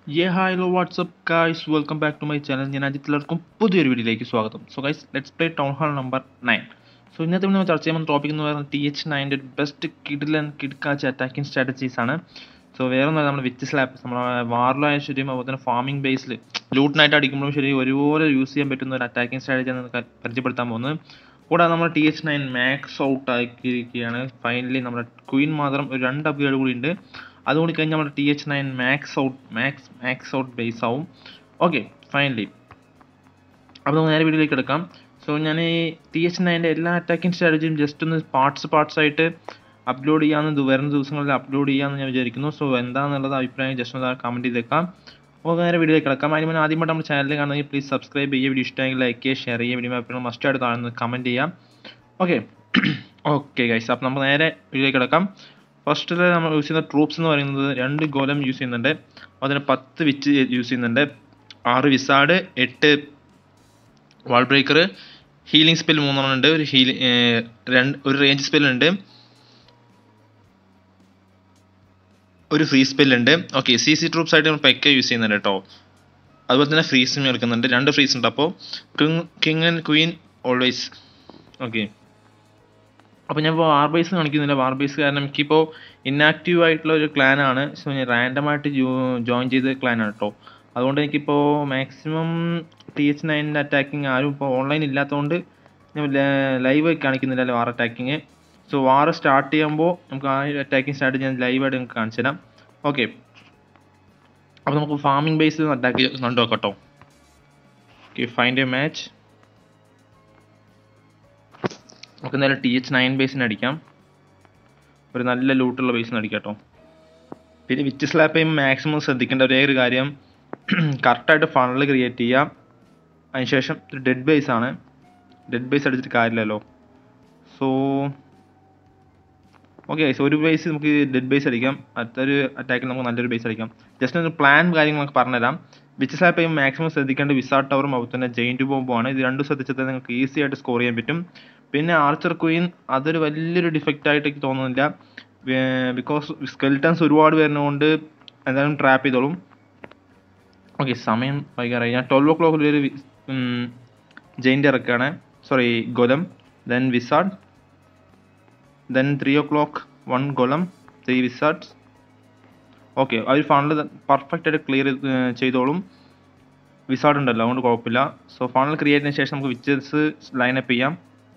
Yeh hi hello what's up guys welcome back to my channel ഞാൻ അജിത്ത് എല്ലാവർക്കും പുതിയൊരു വീഡിയോയിലേക്ക് സ്വാഗതം so guys let's play town hall number nine so ഇന്നത്തെ നമ്മൾ ചർച്ച ചെയ്യുന്ന ടോപ്പിക് എന്ന് പറയുന്നത് ടി എച്ച് നയൻ്റെ ബെസ്റ്റ് കിഡിൽ ആൻഡ് കിഡ്കാച്ച് അറ്റാക്കിംഗ് സ്ട്രാറ്റജീസ് ആണ് സോ വേറെ ഒന്നും നമ്മൾ വിച്ച് സ്ലാപ്പ് നമ്മുടെ വാറിലായാലും ശരിയും അതുപോലെ തന്നെ ഫാമിംഗ് ബേസിൽ ലൂട്ടിനായിട്ട് അടിക്കുമ്പോഴും ശരി ഒരുപോലെ യൂസ് ചെയ്യാൻ പറ്റുന്ന ഒരു അറ്റാക്കിംഗ് സ്ട്രാറ്റജി ആണ് പരിചയപ്പെടുത്താൻ പോകുന്നത് കൂടാതെ നമ്മൾ T H nine max out ആക്കിയിരിക്കുകയാണ് ഫൈനലി നമ്മുടെ ക്വീൻ മാത്രം ഒരു രണ്ട് അപ്ഗ്രേഡ് കൂടി ഉണ്ട് അതുകൊണ്ട് കഴിഞ്ഞാൽ നമ്മുടെ T H nine max out max max out base ആവും ഓക്കെ ഫൈനലി അപ്പോൾ നമുക്ക് നേരെ വീഡിയോയിലേക്ക് എടുക്കാം സോ ഞാൻ ഈ ടി എച്ച് നയൻ്റെ എല്ലാ അറ്റാക്കിംഗ് സ്ട്രാറ്റജിയും ജസ്റ്റ് ഒന്ന് പാർട്സ് പാർട്സ് ആയിട്ട് അപ്ലോഡ് ചെയ്യാമെന്ന് വരുന്ന ദിവസങ്ങളിൽ അപ്ലോഡ് ചെയ്യാമെന്ന് ഞാൻ വിചാരിക്കുന്നു സോ എന്താണെന്നുള്ളത് അഭിപ്രായം ജസ്റ്റ് ഒന്ന് കമൻറ്റ് ചെയ്തേക്കാം അപ്പോൾ നേരെ വീഡിയോയിലേക്ക് കിടക്കാം അതിന് മുന്നേ ആദ്യമായിട്ട് നമ്മുടെ ചാനൽ കാണുന്നെങ്കിൽ പ്ലീസ് സബ്സ്ക്രൈബ് ചെയ്യുക വീഡിയോ ഇഷ്ടമെങ്കിൽ ലൈക്ക് ചെയ്യുക ഷെയർ ചെയ്യുക വീഡിയോ എപ്പോഴും മസ്റ്റ് ആയിട്ട് താഴ്ന്ന് കമൻറ്റ് ചെയ്യാം ഓക്കെ ഓക്കെ ഗൈസ് അപ്പോൾ നമുക്ക് നേരെ വീഡിയോയിലേക്ക് കിടക്കാം ഫസ്റ്റിൽ നമ്മൾ യൂസ് ചെയ്യുന്ന ട്രൂപ്സ് എന്ന് പറയുന്നത് രണ്ട് ഗോലം യൂസ് ചെയ്യുന്നുണ്ട് അതിന് പത്ത് വിച്ച് യൂസ് ചെയ്യുന്നുണ്ട് ആറ് വിസാഡ് എട്ട് വാൾ ബ്രേക്കർ ഹീലിംഗ് സ്പെൽ മൂന്നെണ്ണം ഉണ്ട് ഒരു ഹീലി രണ്ട് ഒരു റേഞ്ച് സ്പെല്ലുണ്ട് ഒരു ഫ്രീ സ്പെല്ലുണ്ട് ഓക്കെ സി സി ട്രൂപ്സ് ആയിട്ട് നമ്മൾ പെക്ക യൂസ് ചെയ്യുന്നുണ്ട് കേട്ടോ അതുപോലെ തന്നെ ഫ്രീസും എടുക്കുന്നുണ്ട് രണ്ട് ഫ്രീസ് ഉണ്ട് അപ്പോൾ king and queen always okay അപ്പോൾ ഞാൻ ഇപ്പോൾ വാർ ബേസ് കാണിക്കുന്നില്ല വാർ ബേസ് കാരണം എനിക്കിപ്പോൾ ഇന്നാക്റ്റീവ് ആയിട്ടുള്ള ഒരു ക്ലാനാണ് സോ ഞാൻ റാൻഡമായിട്ട് ജോയിൻ ചെയ്ത ക്ലാനാണ് കേട്ടോ അതുകൊണ്ട് എനിക്കിപ്പോൾ മാക്സിമം ടി എച്ച് നയനിൻ്റെ അറ്റാക്കിങ് ആരും ഇപ്പോൾ ഓൺലൈൻ ഇല്ലാത്തതുകൊണ്ട് ഞാൻ ലൈവ് കാണിക്കുന്നില്ല war attacking so war start ചെയ്യുമ്പോൾ നമുക്ക് ആ അറ്റാക്കിംഗ് സ്ട്രാറ്റജി ഞാൻ ലൈവായിട്ട് നിങ്ങൾക്ക് കാണിച്ചു തരാം ഓക്കെ അപ്പോൾ നമുക്ക് ഫാമിംഗ് ബേസ് അറ്റാക്ക് കണ്ടു നോക്കട്ടോ ഓക്കെ ഫൈൻഡ് എ മാച്ച് നമുക്ക് എന്തായാലും ടി എച്ച് നയൻ ബേസിന് അടിക്കാം ഒരു നല്ല ലൂട്ടുള്ള ബേസിന് അടിക്കാം കേട്ടോ പിന്നെ വിച്ച് സ്ലാപ്പ് ചെയ്യുമ്പോൾ മാക്സിമം ശ്രദ്ധിക്കേണ്ട ഒരേ ഒരു കാര്യം കറക്റ്റായിട്ട് ഫണൽ ക്രിയേറ്റ് ചെയ്യാം അതിനുശേഷം ഒരു ഡെഡ് ബേസ് ആണ് ഡെഡ് ബേസ് അടിച്ചിട്ട് കാര്യമില്ലല്ലോ സോ ഓക്കെ സോ ഒരു ബേസ് നമുക്ക് ഡെഡ് ബേസ് അടിക്കാം അടുത്തൊരു അറ്റാക്കിൽ നമുക്ക് നല്ലൊരു ബേസ് അടിക്കാം ജസ്റ്റ് ഒരു പ്ലാൻ കാര്യങ്ങൾ നമുക്ക് പറഞ്ഞുതരാം വിച്ച് സ്ലാപ്പ് ചെയ്യുമ്പോൾ മാക്സിമം ശ്രദ്ധിക്കേണ്ട വിസാർട്ട് ടവറും അതുപോലെ തന്നെ ജെയിൻറ്റ് ബോംബുമാണ് ഇത് രണ്ടും ശ്രദ്ധിച്ചാൽ നിങ്ങൾക്ക് ഈസി ആയിട്ട് സ്കോർ ചെയ്യാൻ പറ്റും പിന്നെ ആർച്ചർ ക്വീൻ അതൊരു വലിയൊരു ഡിഫക്റ്റ് ആയിട്ട് എനിക്ക് തോന്നുന്നില്ല ബിക്കോസ് സ്കെൽറ്റൻസ് ഒരുപാട് വരുന്നതുകൊണ്ട് എന്തായാലും ട്രാപ്പ് ചെയ്തോളും ഓക്കെ സമയം വൈകാറായി ഞാൻ ട്വൽവ് ഓ ക്ലോക്കിൽ ഒരു ജെയിൻ്റെ ഇറക്കുകയാണ് sorry golem then wizard then three o'clock one golem three wizards okay അവർ ഫണ്ടിൽ പെർഫെക്റ്റ് ആയിട്ട് ക്ലിയർ ചെയ്തോളും വിസാർഡ് ഉണ്ടല്ലോ അതുകൊണ്ട് കുഴപ്പമില്ല സോ ഫണ്ടിൽ ക്രിയേറ്റ് ചെയ്തതിന് ശേഷം നമുക്ക് വിച്ചേഴ്സ് ലൈനപ്പ് ചെയ്യാം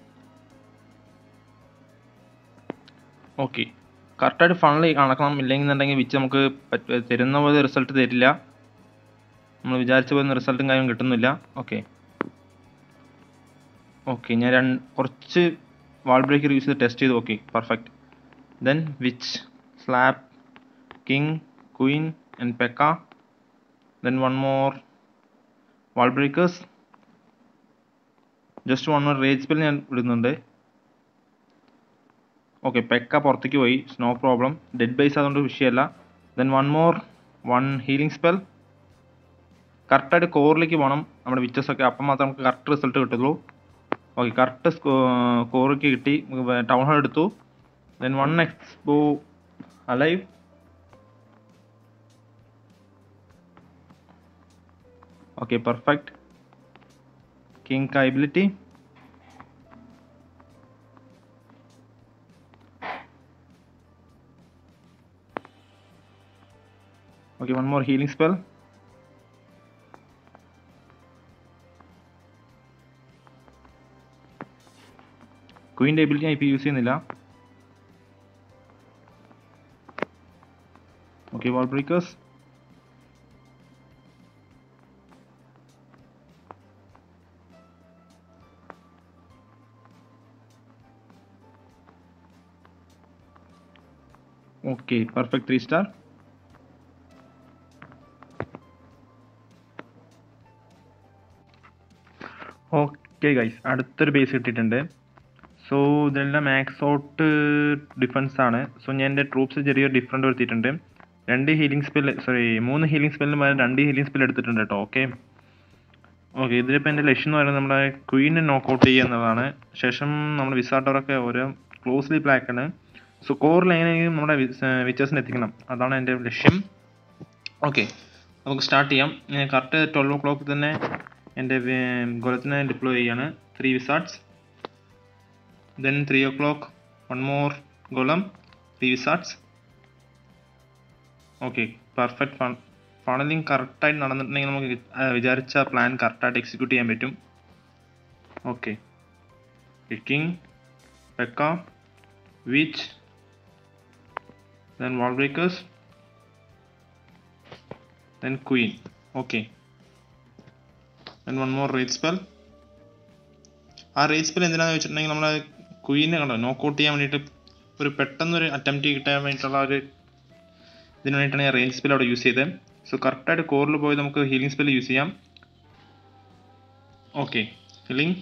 ഓക്കെ കറക്റ്റായിട്ട് ഫണ്ടിൽ കണക്കണം ഇല്ലെന്നുണ്ടെങ്കിൽ വിച്ച് നമുക്ക് തരുന്ന പോലെ റിസൾട്ട് തരില്ല നമ്മൾ വിചാരിച്ച പോലെ റിസൾട്ടും കാര്യം കിട്ടുന്നില്ല ഓക്കെ ഓക്കെ ഞാൻ രണ്ട് കുറച്ച് വാൾ ബ്രേക്കർ യൂസ് ചെയ്ത് ടെസ്റ്റ് ചെയ്ത് ഓക്കെ പെർഫെക്റ്റ് ദെൻ വിച്ച് സ്ലാബ് king queen and PEKKA then one more wall breakers just one more rage spell ഞാൻ ഇടുന്നുണ്ട് ഓക്കെ പെക്ക പുറത്തേക്ക് പോയി നോ പ്രോബ്ലം ഡെഡ് ബേസ് അതുകൊണ്ട് വിഷയമല്ല then one more one healing spell കറക്റ്റായിട്ട് കോറിലേക്ക് പോകണം നമ്മുടെ വിച്ചസ് ഒക്കെ അപ്പം മാത്രമേ നമുക്ക് കറക്റ്റ് റിസൾട്ട് കിട്ടുള്ളൂ ഓക്കെ കറക്റ്റ് സ്കോറിലേക്ക് കിട്ടി ടൗൺ ഹാൾ എടുത്തു ദെൻ വൺ എക്സ്പോ അലൈവ് ഓക്കെ പെർഫെക്റ്റ് കിങ് കൈബിലിറ്റി okay one more healing spell ക്വീൻ്റെ എബിലിറ്റി ഞാൻ ഇപ്പോൾ യൂസ് ചെയ്യുന്നില്ല okay wall breakers okay perfect three star okay guys അടുത്തൊരു ബേസ് കിട്ടിയിട്ടുണ്ട് സോ ഇതെല്ലാം മാക്സ് ഔട്ട് ഡിഫൻസ് ആണ് സോ ഞാൻ എൻ്റെ ട്രൂപ്സ് ചെറിയൊരു ഡിഫറൻറ്റ് വരുത്തിയിട്ടുണ്ട് രണ്ട് ഹീലിംഗ് സ്പെൽ സോറി മൂന്ന് ഹീലിംഗ് സ്പെല്ലിന് പകരം രണ്ട് ഹീലിംഗ് സ്പെൽ എടുത്തിട്ടുണ്ട് കേട്ടോ ഓക്കെ ഓക്കെ ഇതിലിപ്പോൾ എൻ്റെ ലക്ഷ്യം എന്ന് പറയുന്നത് നമ്മുടെ ക്വീനെ നോക്കൗട്ട് ചെയ്യുക എന്നതാണ് ശേഷം നമ്മുടെ വിസാട്ടവറൊക്കെ ഓരോ ക്ലോസ്ലി പ്ലാക്കാണ് സോ കോറിൽ എങ്ങനെയെങ്കിലും നമ്മുടെ വിച്ചേഴ്സിനെ എത്തിക്കണം അതാണ് എൻ്റെ ലക്ഷ്യം ഓക്കെ നമുക്ക് സ്റ്റാർട്ട് ചെയ്യാം കറക്റ്റ് ട്വൽവ് ഓ ക്ലോക്ക് തന്നെ എൻ്റെ ഗോലത്തിനെ ഡിപ്ലോയ് ചെയ്യാണ് three wizards then three o'clock one more golem three wizards okay perfect funnelling കറക്റ്റായിട്ട് നടന്നിട്ടുണ്ടെങ്കിൽ നമുക്ക് വിചാരിച്ച പ്ലാൻ കറക്റ്റായിട്ട് എക്സിക്യൂട്ട് ചെയ്യാൻ പറ്റും okay kicking PEKKA witch then wall breakers then queen okay then one more raid spell ആ rate spell എന്തിനാന്ന് വെച്ചിട്ടുണ്ടെങ്കിൽ നമ്മളെ ക്വീനെ കണ്ടോ നോക്ക് ഔട്ട് ചെയ്യാൻ വേണ്ടിയിട്ട് ഒരു പെട്ടെന്നൊരു അറ്റംപ്റ്റ് കിട്ടാൻ വേണ്ടിയിട്ടുള്ള ഒരു ഇതിന് വേണ്ടിയിട്ടാണ് ഞാൻ റേഞ്ച് സ്പെൽ അവിടെ യൂസ് ചെയ്തത് സോ കറക്റ്റായിട്ട് കോറിൽ പോയി നമുക്ക് ഹീലിംഗ് സ്പെൽ യൂസ് ചെയ്യാം ഓക്കെ ഹീലിംഗ്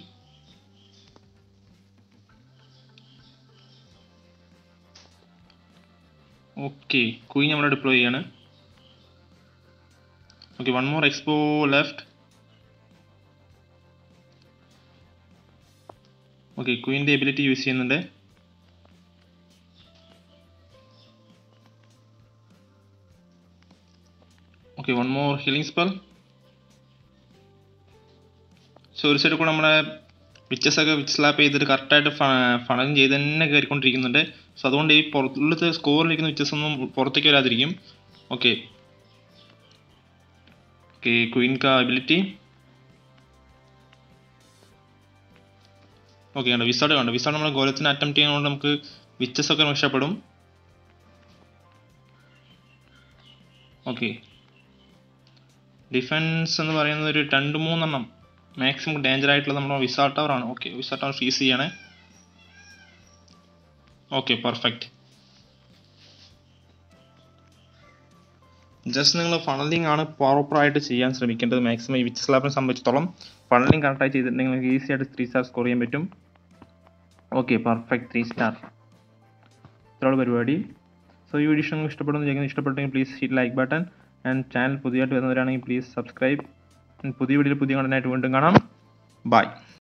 ഓക്കെ ക്വീൻ നമ്മൾ ഡിപ്ലോയ് ചെയ്യാണ് ഓക്കെ വൺ മോർ എക്സ്പോ ലെഫ്റ്റ് ഓക്കെ ക്വീൻ്റെ എബിലിറ്റി യൂസ് ചെയ്യുന്നുണ്ട് okay one more healing spell so ഒരു സൈഡിൽ കൂടെ നമ്മളെ വിച്ചസ് ഒക്കെ വിച്ച് സ്ലാപ്പ് ചെയ്തിട്ട് കറക്റ്റായിട്ട് ഫണലും ചെയ്ത് തന്നെ കയറിക്കൊണ്ടിരിക്കുന്നുണ്ട് സോ അതുകൊണ്ട് ഈ പുറത്തുള്ളത്തെ സ്കോറിലിരിക്കുന്ന വിച്ചസ് ഒന്നും പുറത്തേക്ക് വരാതിരിക്കും ഓക്കെ ഓക്കെ ക്വീൻ കാ എബിലിറ്റി ഓക്കെ കണ്ടോ വിസാഡ് കണ്ടോ വിസാഡ് നമ്മൾ ഗോലത്തിന് അറ്റംപ്റ്റ് ചെയ്യുന്നതുകൊണ്ട് നമുക്ക് വിച്ചസ് ഒക്കെ രക്ഷപ്പെടും ഓക്കെ ഡിഫൻസ് എന്ന് പറയുന്നത് ഒരു രണ്ട് മൂന്നെണ്ണം മാക്സിമം ഡേഞ്ചർ ആയിട്ടുള്ള നമ്മുടെ വിസാ ടവർ ആണ് ഓക്കെ വിസാ ടവർ ഫീസ് ചെയ്യണേ ഓക്കെ പെർഫെക്റ്റ് ജസ്റ്റ് നിങ്ങൾ ഫണലിംഗ് ആണ് പ്രോപ്പറായിട്ട് ചെയ്യാൻ ശ്രമിക്കേണ്ടത് മാക്സിമം ഈ വിച്ച് സ്ലാബിനെ സംബന്ധിച്ചിടത്തോളം ഫണലിംഗ് കറക്റ്റായി ചെയ്തിട്ടുണ്ടെങ്കിൽ നിങ്ങൾക്ക് ഈസി ആയിട്ട് ത്രീ സ്റ്റാർ സ്കോർ ചെയ്യാൻ പറ്റും ഓക്കെ പെർഫെക്റ്റ് ത്രീ സ്റ്റാർ ഇത്രയുള്ള പരിപാടി സോ ഈ വീഡിയോ നിങ്ങൾക്ക് ഇഷ്ടപ്പെടുന്നു ചെയ്യുന്നത് ഇഷ്ടപ്പെട്ടെങ്കിൽ please hit like button and channel പുതിയതായിട്ട് വരുന്നവരാണെങ്കിൽ പ്ലീസ് സബ്സ്ക്രൈബ് പുതിയ വീഡിയോയിൽ പുതിയ കണ്ടനായിട്ട് വീണ്ടും കാണാം ബൈ